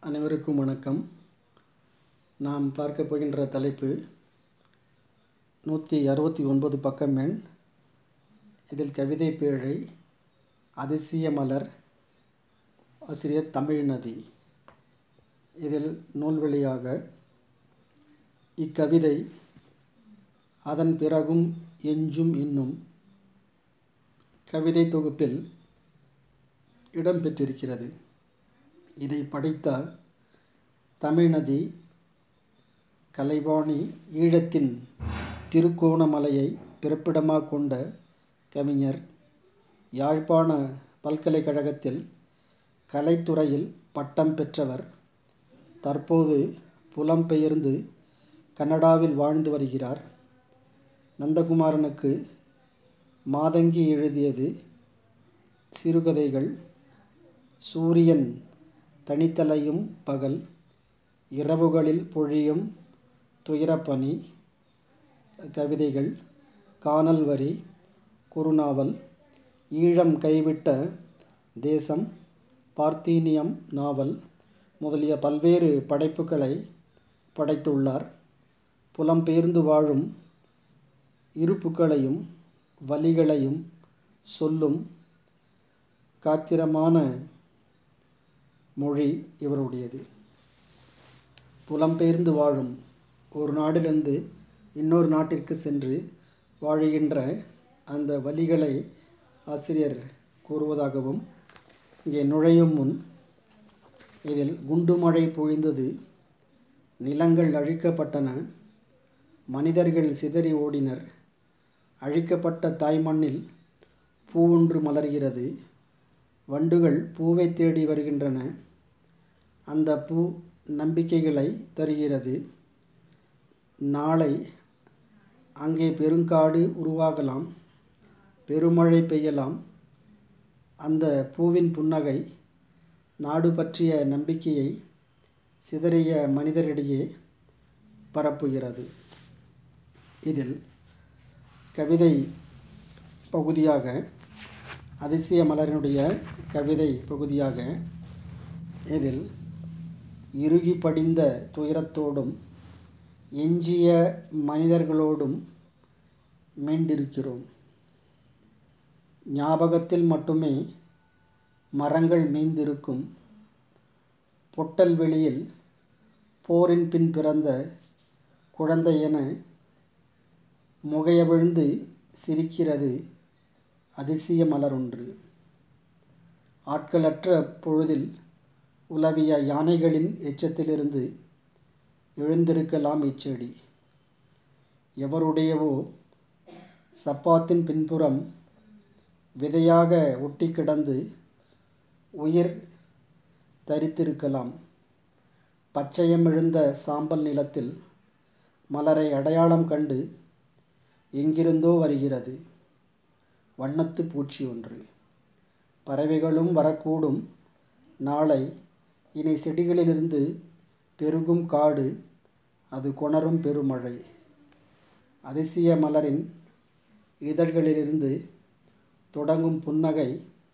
அனைவருக்கும் வணக்கம் நாம் பார்க்க போகின்ற தலைப்பு நூற்றி அறுபத்தி ஒன்பது பக்கம் எண் இதில் கவிதை பேழை அதிசய மலர் ஆசிரியர் தமிழ்நதி இதில் நூல்வழியாக இக்கவிதை அதன் பிறகும் எஞ்சும் இன்னும் கவிதை தொகுப்பில் இடம்பெற்றிருக்கிறது இதை படித்த தமிழ்நதி கலைவாணி ஈழத்தின் திருக்கோணமலையை பிறப்பிடமாக கொண்ட கவிஞர் யாழ்ப்பாண பல்கலைக்கழகத்தில் கலைத்துறையில் பட்டம் பெற்றவர் தற்போது புலம்பெயர்ந்து கனடாவில் வாழ்ந்து வருகிறார் நந்தகுமாரனுக்கு மாதங்கி எழுதியது சிறுகதைகள் சூரியன் தனித்தலையும் பகல் இரவுகளில் பொழியும் துயரப்பனி கவிதைகள் கானல் வரி குறுநாவல் ஈழம் கைவிட்ட தேசம் பார்த்தீனியம் நாவல் முதலிய பல்வேறு படைப்புகளை படைத்துள்ளார் புலம்பெயர்ந்து வாழும் இருப்புக்களையும் வலிகளையும் சொல்லும் காத்திரமான மொழி இவருடையது புலம்பெயர்ந்து வாழும் ஒரு நாடிலிருந்து இன்னொரு நாட்டிற்கு சென்று வாழுகின்ற அந்த வழிகளை ஆசிரியர் கூறுவதாகவும் இங்கே நுழையும் முன் இதில் குண்டு மழை பொழிந்தது நிலங்கள் அழிக்கப்பட்டன மனிதர்கள் சிதறி ஓடினர் அழிக்கப்பட்ட தாய்மண்ணில் பூ ஒன்று மலர்கிறது வண்டுகள் பூவை தேடி வருகின்றன அந்த பூ நம்பிக்கைகளை தருகிறது நாளை அங்கே பெருங்காடு உருவாகலாம் பெருமழை பெய்யலாம் அந்த பூவின் புன்னகை நாடு பற்றிய நம்பிக்கையை சிதறிய மனிதரிடையே பரப்புகிறது இதில் கவிதை பகுதியாக அதிசய மலரினுடைய கவிதை பகுதியாக இதில் இறுகி படிந்த துயரத்தோடும் எஞ்சிய மனிதர்களோடும் மீண்டிருக்கிறோம் ஞாபகத்தில் மட்டுமே மரங்கள் மேய்ந்திருக்கும் பொட்டல் வெளியில் போரின் பின் பிறந்த குழந்தை என முகையவிழ்ந்து சிரிக்கிறது அதிசய மலர் ஒன்று ஆட்களற்ற பொழுதில் உலவிய யானைகளின் எச்சத்திலிருந்து எழுந்திருக்கலாம் இச்செடி எவருடையவோ சப்பாத்தின் பின்புறம் விதையாக ஒட்டி கிடந்து உயிர் தரித்திருக்கலாம் பச்சையம் எழுந்த சாம்பல் நிலத்தில் மலரை அடையாளம் கண்டு எங்கிருந்தோ வருகிறது வண்ணத்து பூச்சி ஒன்று பறவைகளும் வரக்கூடும் நாளை இனி செடிகளிலிருந்து பெருகும் காடு அது கொணரும் பெருமழை அதிசய மலரின் இதழ்களிலிருந்து தொடங்கும் புன்னகை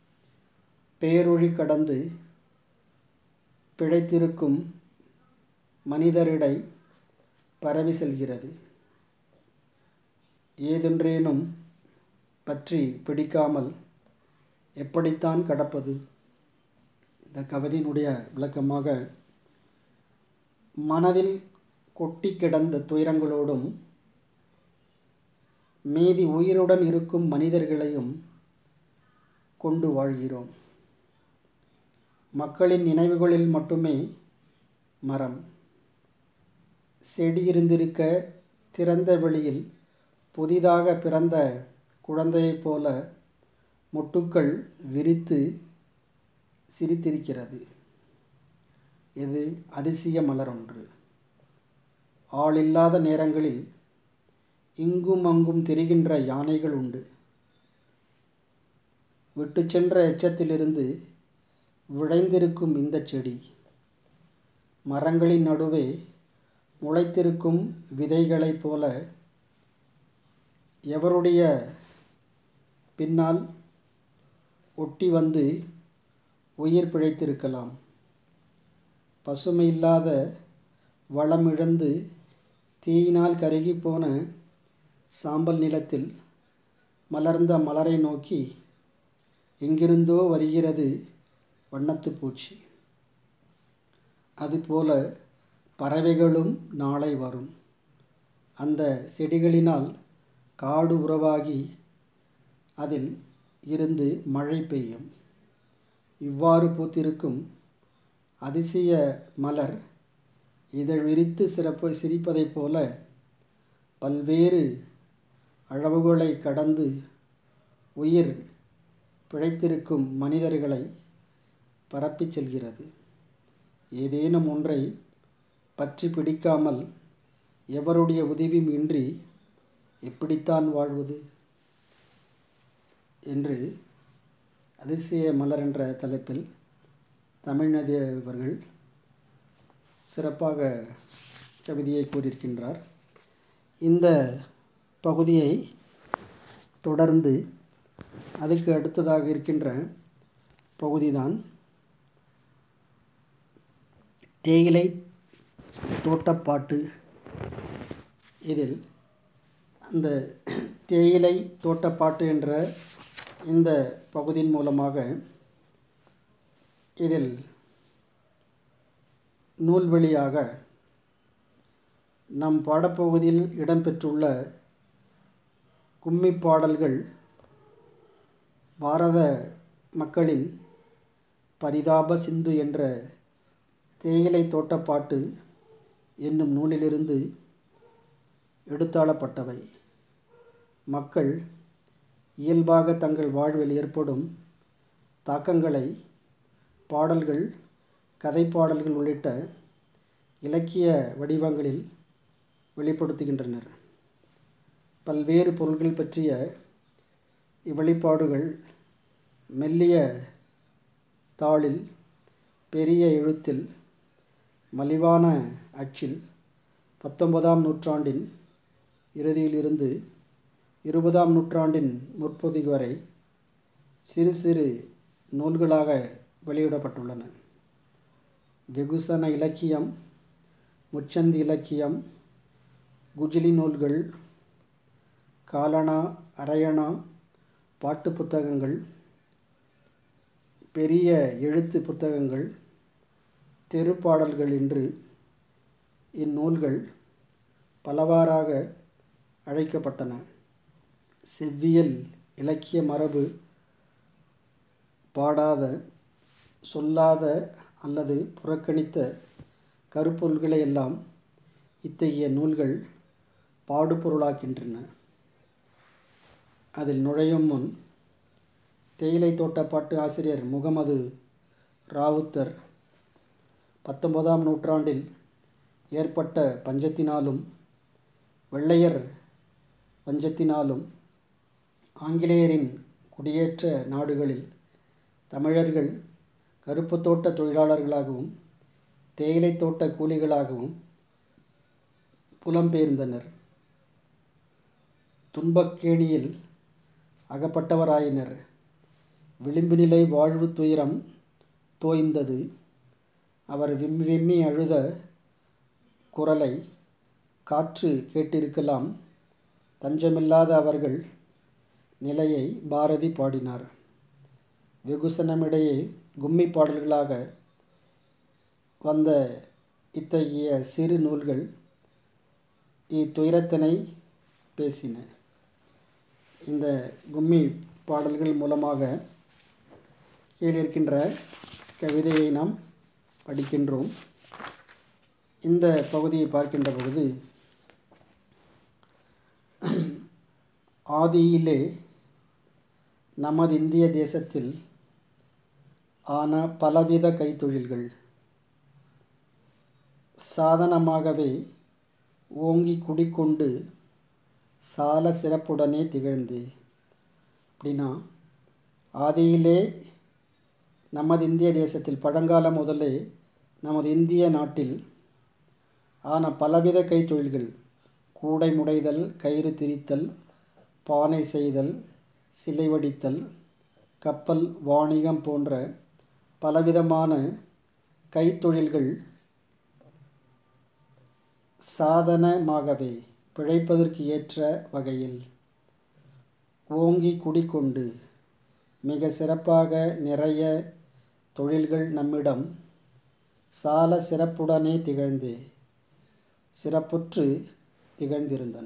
பேரொழி கடந்து பிழைத்திருக்கும் மனிதரிடை பரவி செல்கிறது ஏதொன்றேனும் பற்றி பிடிக்காமல் எப்படித்தான் கடப்பது இந்த கவிதையினுடைய விளக்கமாக மனதில் கொட்டி கிடந்த துயரங்களோடும் மீதி உயிருடன் இருக்கும் மனிதர்களையும் கொண்டு வாழ்கிறோம் மக்களின் நினைவுகளில் மட்டுமே மரம் செடி இருந்திருக்க திறந்த வெளியில் புதிதாக பிறந்த குழந்தையைப் போல மொட்டுக்கள் விரித்து சிரித்திருக்கிறது இது அதிசய மலர் ஒன்று ஆளில்லாத நேரங்களில் இங்கும் அங்கும் தெரிகின்ற யானைகள் உண்டு விட்டு சென்ற எச்சத்திலிருந்து விளைந்திருக்கும் இந்த செடி மரங்களின் நடுவே முளைத்திருக்கும் விதைகளைப் போல எவருடைய பின்னால் ஒட்டி வந்து உயிர் பிழைத்திருக்கலாம் பசுமையில்லாத வளமிழந்து தீயினால் கருகிப்போன சாம்பல் நிலத்தில் மலர்ந்த மலரை நோக்கி எங்கிருந்தோ வருகிறது வண்ணத்து பூச்சி அதுபோல பறவைகளும் நாளை வரும் அந்த செடிகளினால் காடு உறவாகி அதில் இருந்து மழை பெய்யும் இவ்வாறு பூத்திருக்கும் அதிசய மலர் இதழ் விரித்து சிறப்பு சிரிப்பதைப் போல பல்வேறு அளவுகளை கடந்து உயிர் பிழைத்திருக்கும் மனிதர்களை பரப்பிச் செல்கிறது ஏதேனும் ஒன்றை பற்றி பிடிக்காமல் எவருடைய உதவியும் இன்றி எப்படித்தான் வாழ்வது என்று அதிசய மலர் என்ற தலைப்பில் தமிழ்நதி அவர்கள் சிறப்பாக கவிதையை கூறியிருக்கின்றார் இந்த பகுதியை தொடர்ந்து அதுக்கு அடுத்ததாக இருக்கின்ற பகுதிதான் தேயிலை தோட்டப்பாட்டு இதில் அந்த தேயிலை தோட்டப்பாட்டு என்ற இந்த பகுதியின் மூலமாக இதில் நூல்வழியாக நம் பாடப்பகுதியில் இடம்பெற்றுள்ள கும்மி பாடல்கள் பாரத மக்களின் பரிதாப சிந்து என்ற தேயிலை தோட்டப்பாட்டு என்னும் நூலிலிருந்து எடுத்தாளப்பட்டவை மக்கள் இயல்பாக தங்கள் வாழ்வில் ஏற்படும் தாக்கங்களை பாடல்கள் கதை பாடல்கள் உள்ளிட்ட இலக்கிய வடிவங்களில் வெளிப்படுத்துகின்றனர் பல்வேறு பொருள்கள் பற்றிய இவ்வெளிப்பாடுகள் மெல்லிய தாளில் பெரிய எழுத்தில் மலிவான அச்சில் பத்தொன்பதாம் நூற்றாண்டின் இறுதியிலிருந்து இருபதாம் நூற்றாண்டின் முற்பகுதி வரை சிறு சிறு நூல்களாக வெளியிடப்பட்டுள்ளன வெகுசன இலக்கியம் முச்சந்தி இலக்கியம் குஜிலி நூல்கள் காலணா அரையணா பாட்டு புத்தகங்கள் பெரிய எழுத்து புத்தகங்கள் தெருப்பாடல்கள் என்று இந்நூல்கள் பலவாறாக அழைக்கப்பட்டன செவ்வியல் இலக்கிய மரபு பாடாத சொல்லாத அல்லது புறக்கணித்த கருப்பொருள்களை எல்லாம் இத்தகைய நூல்கள் பாடுபொருளாக்கின்றன அதில் நுழையும் முன் தேயிலை தோட்டப்பாட்டு ஆசிரியர் முகமது ராவுத்தர் பத்தொன்பதாம் நூற்றாண்டில் ஏற்பட்ட பஞ்சத்தினாலும் வெள்ளையர் பஞ்சத்தினாலும் ஆங்கிலேயரின் குடியேற்ற நாடுகளில் தமிழர்கள் கருப்பு தோட்ட தொழிலாளர்களாகவும் தேயிலை தோட்ட கூலிகளாகவும் புலம்பெயர்ந்தனர் துன்பக்கேணியில் அகப்பட்டவராயினர் விளிம்பு நிலை வாழ்வு துயரம் தோய்ந்தது அவர் விம்மி விம்மி அழுத குரலை காற்று கேட்டிருக்கலாம் தஞ்சமில்லாத அவர்கள் நிலையை பாரதி பாடினார் வெகுசனமிடையே கும்மி பாடல்களாக வந்த இத்தகைய சிறு நூல்கள் இத்துயரத்தினை பேசின இந்த கும்மி பாடல்கள் மூலமாக கீழிருக்கின்ற கவிதையை நாம் படிக்கின்றோம் இந்த பகுதியை பார்க்கின்ற பொழுது ஆதியிலே நமது இந்திய தேசத்தில் ஆன பலவித கைத்தொழில்கள் சாதனமாகவே ஓங்கி குடிக்கொண்டு சால சிறப்புடனே திகழ்ந்து அப்படின்னா ஆதியிலே நமது இந்திய தேசத்தில் பழங்காலம் முதலே நமது இந்திய நாட்டில் ஆன பலவித கைத்தொழில்கள் கூடை முடைதல் கயிறு திரித்தல் பானை செய்தல் சிலை வடித்தல் கப்பல் வாணிகம் போன்ற பலவிதமான கைத்தொழில்கள் சாதனமாகவே பிழைப்பதற்கு ஏற்ற வகையில் ஓங்கி குடிக்கொண்டு மிக சிறப்பாக நிறைய தொழில்கள் நம்மிடம் சால சிறப்புடனே திகழ்ந்து சிறப்புற்று திகழ்ந்திருந்தன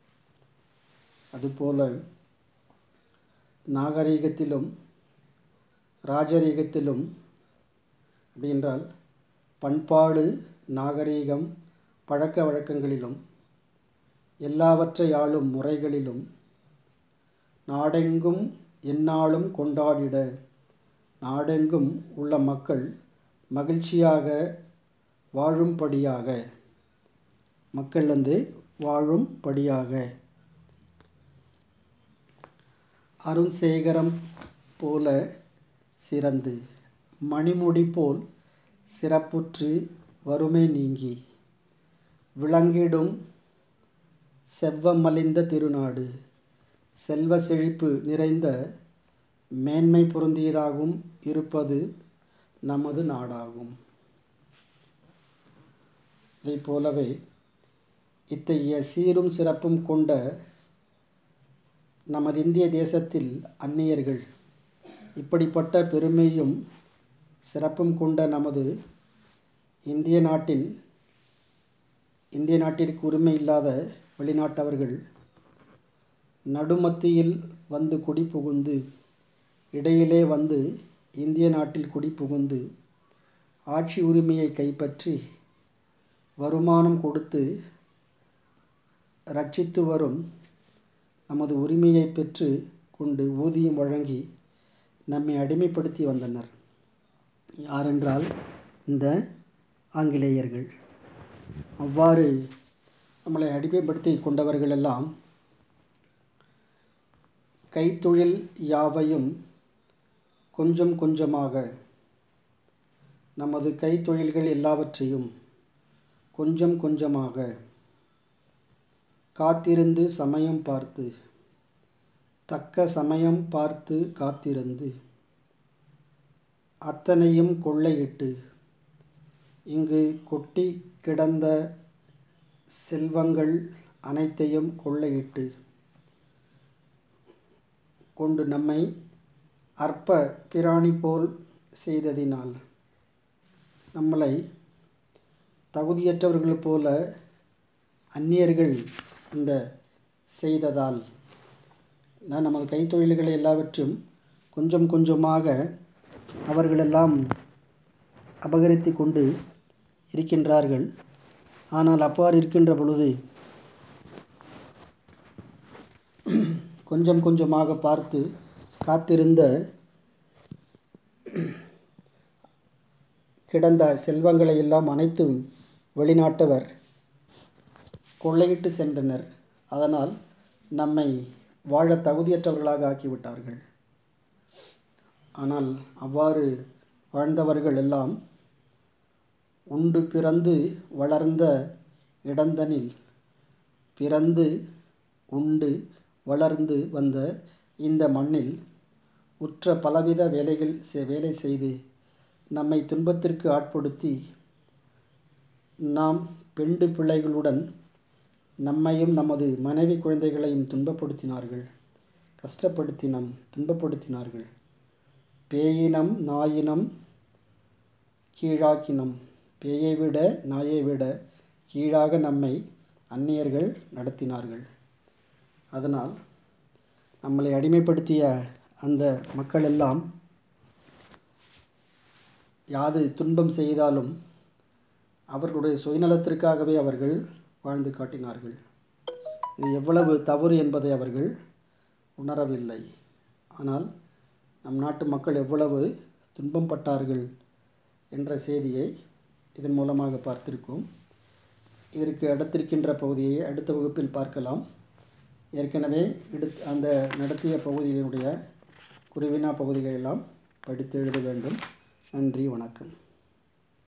அதுபோல நாகரீகத்திலும் ராஜரீகத்திலும் அப்படின்றால் பண்பாடு நாகரீகம் பழக்க வழக்கங்களிலும் எல்லாவற்றை ஆளும் முறைகளிலும் நாடெங்கும் எந்நாளும் கொண்டாடிட நாடெங்கும் உள்ள மக்கள் மகிழ்ச்சியாக வாழும்படியாக மக்கள் வந்து வாழும்படியாக அருண்சேகரம் போல சிறந்து மணிமுடி போல் சிறப்புற்று வறுமை நீங்கி விளங்கிடும் செவ்வமலிந்த திருநாடு செல்வ செழிப்பு நிறைந்த மேன்மை பொருந்தியதாகவும் இருப்பது நமது நாடாகும் இதை போலவே இத்தகைய சீரும் சிறப்பும் கொண்ட நமது இந்திய தேசத்தில் அந்நியர்கள் இப்படிப்பட்ட பெருமையும் சிறப்பும் கொண்ட நமது இந்திய நாட்டின் இந்திய நாட்டிற்கு உரிமை இல்லாத வெளிநாட்டவர்கள் நடுமத்தியில் வந்து குடி புகுந்து இடையிலே வந்து இந்திய நாட்டில் குடி புகுந்து ஆட்சி உரிமையை கைப்பற்றி வருமானம் கொடுத்து ரட்சித்து வரும் நமது உரிமையை பெற்று கொண்டு ஊதியம் வழங்கி நம்மை அடிமைப்படுத்தி வந்தனர் யாரென்றால் இந்த ஆங்கிலேயர்கள் அவ்வாறு நம்மளை அடிமைப்படுத்தி கொண்டவர்களெல்லாம் கைத்தொழில் யாவையும் கொஞ்சம் கொஞ்சமாக நமது கைத்தொழில்கள் எல்லாவற்றையும் கொஞ்சம் கொஞ்சமாக காத்திருந்து சமயம் பார்த்து தக்க சமயம் பார்த்து காத்திருந்து அத்தனையும் கொள்ளையிட்டு இங்கு கொட்டி கிடந்த செல்வங்கள் அனைத்தையும் கொள்ளையிட்டு கொண்டு நம்மை அற்ப பிராணி போல் செய்ததினால் நம்மளை தகுதியற்றவர்கள் போல அந்நியர்கள் இந்த செய்ததால் நான் நமது கைத்தொழில்களை எல்லாவற்றும் கொஞ்சம் கொஞ்சமாக அவர்களெல்லாம் அபகரித்து கொண்டு இருக்கின்றார்கள் ஆனால் அவ்வாறு இருக்கின்ற பொழுது கொஞ்சம் கொஞ்சமாக பார்த்து காத்திருந்த கிடந்த செல்வங்களை எல்லாம் அனைத்தும் வெளிநாட்டவர் கொள்ளையிட்டு சென்றனர் அதனால் நம்மை வாழ தகுதியற்றவர்களாக ஆக்கிவிட்டார்கள் ஆனால் அவ்வாறு வாழ்ந்தவர்கள் எல்லாம் உண்டு பிறந்து வளர்ந்த இடந்தனில் பிறந்து உண்டு வளர்ந்து வந்த இந்த மண்ணில் உற்ற பலவித வேலைகள் வேலை செய்து நம்மை துன்பத்திற்கு ஆட்படுத்தி நாம் பெண்டு பிள்ளைகளுடன் நம்மையும் நமது மனைவி குழந்தைகளையும் துன்பப்படுத்தினார்கள் கஷ்டப்படுத்தினம் துன்பப்படுத்தினார்கள் பேயினம் நாயினம் கீழாக்கினம் பேயை விட நாயை விட கீழாக நம்மை அந்நியர்கள் நடத்தினார்கள் அதனால் நம்மளை அடிமைப்படுத்திய அந்த மக்கள் எல்லாம் யாது துன்பம் செய்தாலும் அவர்களுடைய சுயநலத்திற்காகவே அவர்கள் வாழ்ந்து காட்டினார்கள் இது எவ்வளவு தவறு என்பதை அவர்கள் உணரவில்லை ஆனால் நம் நாட்டு மக்கள் எவ்வளவு துன்பம் பட்டார்கள் என்ற செய்தியை இதன் மூலமாக பார்த்திருக்கோம் இதற்கு அடுத்திருக்கின்ற பகுதியை அடுத்த வகுப்பில் பார்க்கலாம் ஏற்கனவே எடுத் அந்த நடத்திய பகுதிகளுடைய குருவினா பகுதிகளெல்லாம் படித்து எழுத வேண்டும் நன்றி வணக்கம்